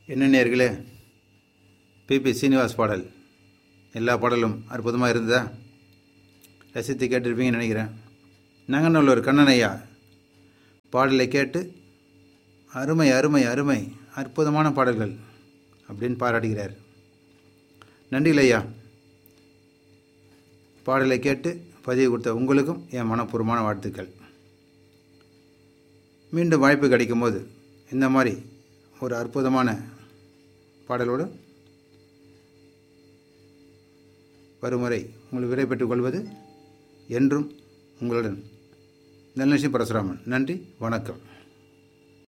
என்ன நேர்களே பிபி சீனிவாஸ் பாடல் எல்லா பாடலும் அற்புதமாக இருந்ததா ரசித்து கேட்டிருப்பீங்கன்னு நினைக்கிறேன் நங்கநல்லூர் கண்ணன் ஐயா பாடலை கேட்டு அருமை அருமை அருமை அற்புதமான பாடல்கள் அப்படின்னு பாராட்டுகிறார் நன்றிகள் ஐயா பாடலை கேட்டு பதிவு கொடுத்த உங்களுக்கும் என் மனப்பூர்வமான வாழ்த்துக்கள் மீண்டும் வாய்ப்பு கிடைக்கும் போது இந்த மாதிரி ஒரு அற்புதமான பாடலோடு வருமுறை உங்களை விடை பெற்றுக் கொள்வது என்றும் உங்களுடன் நல்ல பரசுராமன் நன்றி வணக்கம்